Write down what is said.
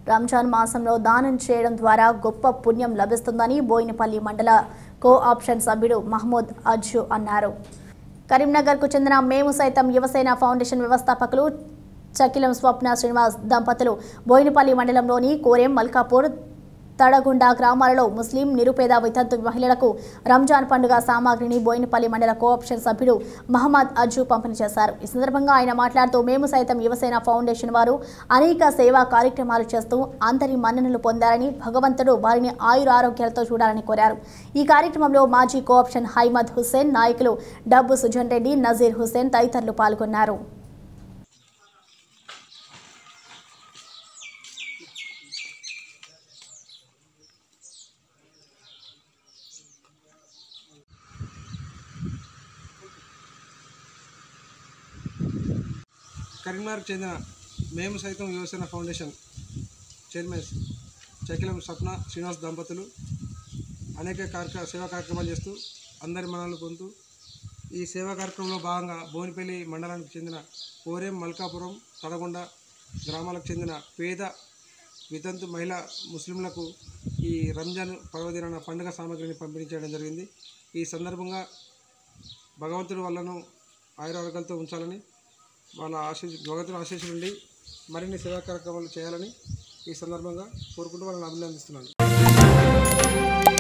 రంజాన్ మాసంలో దానం చేయడం ద్వారా గొప్ప పుణ్యం లభిస్తుందని బోయినపల్లి మండల కో ఆప్షన్ సభ్యుడు మహమూద్ అజ్జు అన్నారు కరీంనగర్కు చెందిన మేము సైతం యువసేన ఫౌండేషన్ వ్యవస్థాపకులు చకిలం స్వప్న శ్రీనివాస్ దంపతులు బోయినపల్లి మండలంలోని కోరెం మల్కాపూర్ తడగుండ గ్రామాలలో ముస్లిం నిరుపేద వితంతు మహిళలకు రంజాన్ పండుగ సామాగ్రిని బోయినపల్లి మండల కోఆప్షన్ సభ్యుడు మహమ్మద్ అజ్జు పంపిణీ చేశారు ఈ సందర్భంగా ఆయన మాట్లాడుతూ మేము సైతం యువసేన ఫౌండేషన్ వారు అనేక సేవా కార్యక్రమాలు చేస్తూ అందరి మన్ననలు పొందారని భగవంతుడు వారిని ఆయురారోగ్యాలతో చూడాలని కోరారు ఈ కార్యక్రమంలో మాజీ కోఆప్షన్ హైమద్ హుస్సేన్ నాయకులు డబ్బు సుజన్ రెడ్డి నజీర్ హుస్సేన్ తదితరులు పాల్గొన్నారు కరీంనగర్కు చెందిన మేము సైతం యువసేన ఫౌండేషన్ చైర్మన్ చకిలం స్వప్న శ్రీనివాస్ దంపతులు అనేక కార్యక్రమ సేవా కార్యక్రమాలు చేస్తూ అందరి మనల్ని పొందుతూ ఈ సేవా కార్యక్రమంలో భాగంగా బోనిపల్లి మండలానికి చెందిన కోరేం మల్కాపురం తడగొండ గ్రామాలకు చెందిన పేద వితంతు మహిళా ముస్లింలకు ఈ రంజాన్ పర్వదినాన పండుగ సామాగ్రిని పంపిణీ చేయడం జరిగింది ఈ సందర్భంగా భగవంతుడు వాళ్ళను ఆయురారోగ్యాలతో ఉంచాలని వాళ్ళ ఆశీస్ భగవంతుని ఆశీస్సులు ఉండి మరిన్ని సేవా కార్యక్రమాలు చేయాలని ఈ సందర్భంగా కోరుకుంటూ వాళ్ళని అభినందిస్తున్నాను